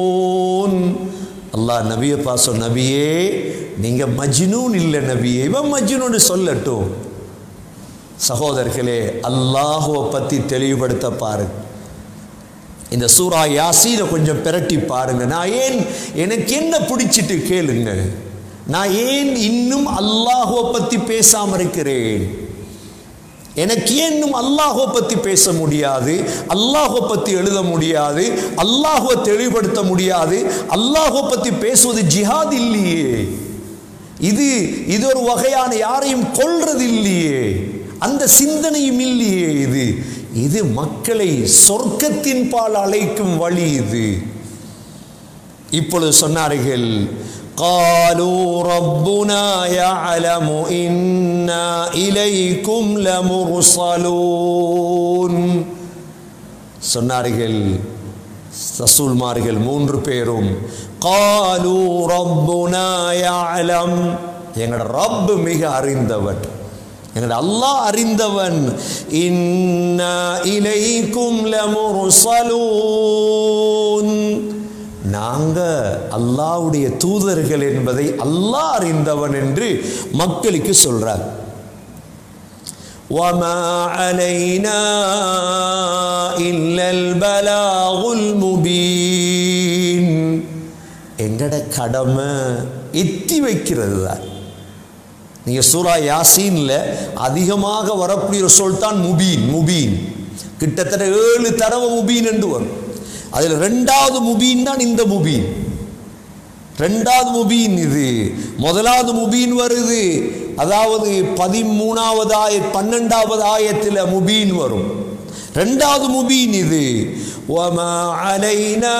அல்லாஹ் நபியை பாசம் நபியே நீங்க மஜ்னூன் இல்லை நபியே இவன் மஜ்னூன்னு சொல்லட்டும் சகோதரர்களே அல்லாஹுவை பத்தி தெளிவுபடுத்த பாருங்க இந்த சூரா யாசீனை கொஞ்சம் பிரட்டி பாருங்க நான் ஏன் எனக்கு என்ன பிடிச்சிட்டு கேளுங்க நான் ஏன் இன்னும் அல்லாஹுவை பத்தி பேசாம இருக்கிறேன் எனக்கு ஏன் இன்னும் அல்லாஹுவை பத்தி பேச முடியாது அல்லாஹுவை பத்தி எழுத முடியாது அல்லாஹுவை தெளிவுபடுத்த முடியாது அல்லாஹுவை பத்தி பேசுவது ஜிஹாத் இல்லையே இது இது ஒரு வகையான யாரையும் கொல்றது இல்லையே அந்த சிந்தனையும் இல்லையே இது இது மக்களை சொர்க்கத்தின் பால் அழைக்கும் வழி இது இப்பொழுது சொன்னார்கள் قالوا ربنا يعلم إنا إليكم لمرسلون சொன்னார்கள் ரசூல்மார்கள் மூன்று பேரும் காலு ரப்புனா யாலம் எங்களோட ரப் மிக அறிந்தவன் எங்களோட அல்லாஹ் அறிந்தவன் இன்னா இலைக்கும் லமுர்சலூன் நாங்க அல்லாஹ்வுடைய தூதர்கள் என்பதை அல்லாஹ் அறிந்தவன் என்று மக்களுக்கு சொல்றார் وما علينا إلا البلاغ المبين எங்கட கடமை எத்தி வைக்கிறது தான் நீங்க சூரா யாசீன்ல அதிகமாக வரக்கூடிய ஒரு சொல் தான் முபீன் முபீன் கிட்டத்தட்ட ஏழு தடவை முபீன் என்று வரும் அதுல ரெண்டாவது முபீன் தான் இந்த முபீன் ரெண்டாவது முபீன் இது முதலாவது முபீன் வருது அதாவது பதிமூணாவது ஆய பன்னெண்டாவது ஆயத்தில் முபீன் வரும் ரெண்டாவது முபீன் இது وما علينا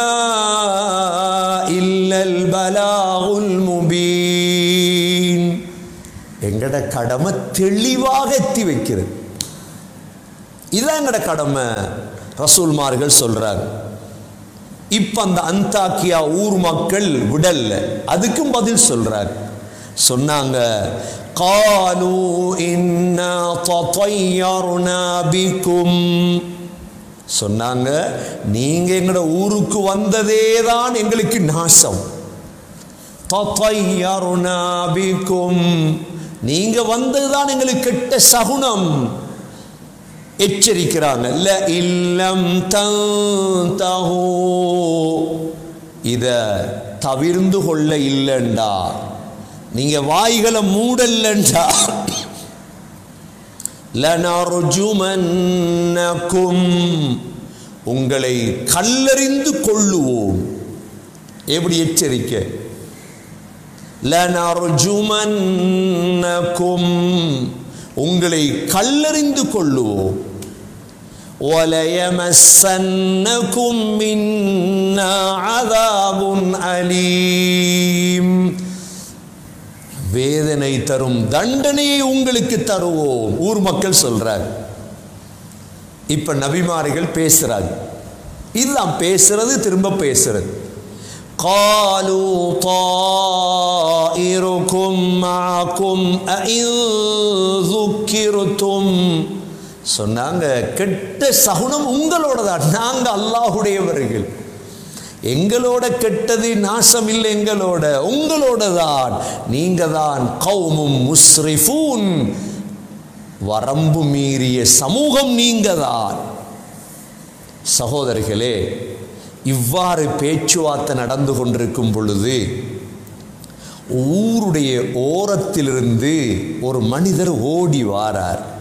إلا البلاغ المبين எங்கட கடமை தெளிவாக எத்தி வைக்கிறது இதுதான் எங்கட கடமை ரசூல்மார்கள் சொல்றாங்க இப்ப அந்த அந்தாக்கியா ஊர் மக்கள் விடல்ல அதுக்கும் பதில் சொல்றார் சொன்னாங்க قالوا إنا تطيرنا بكم சொன்னாங்க நீங்க எங்களோட ஊருக்கு வந்ததே தான் எங்களுக்கு நாசம் தطيرنا بكم நீங்க வந்ததுதான் எங்களுக்கு கெட்ட சகுனம் எச்சரிக்கிறாங்க ல இல்லம் தந்தஹு இத தவிர்ந்து கொள்ள இல்லைண்டா நீங்க வாய்களை மூடல்லண்டா லனர்ஜுமன்னக்கும் உங்களை கல்லறிந்து கொள்ளுவோம் எப்படி எச்சரிக்கை லனர்ஜுமன்னக்கும் உங்களை கல்லறிந்து கொள்ளுவோம் وَلَيَمَسَّنَّكُم مِّنَّا عَذَابٌ أَلِيمٌ வேதனை தரும் தண்டனையை உங்களுக்கு தருவோம் ஊர் மக்கள் சொல்றாங்க இப்ப நபிமார்கள் பேசுறாங்க இதுதான் பேசுறது திரும்ப பேசுறது قالوا طائركم معكم أئن ذكرتم சொன்னாங்க கெட்ட சகுனம் உங்களோட தான் நாங்க அல்லாஹுடையவர்கள் எங்களோட கெட்டது நாசம் இல்லை எங்களோட உங்களோட தான் நீங்க தான் கௌமும் முஸ்ரிஃபூன் வரம்பு மீறிய சமூகம் நீங்க தான் சகோதரிகளே இவ்வாறு பேச்சுவார்த்தை நடந்து கொண்டிருக்கும் பொழுது ஊருடைய ஓரத்திலிருந்து ஒரு மனிதர் ஓடி வாரார்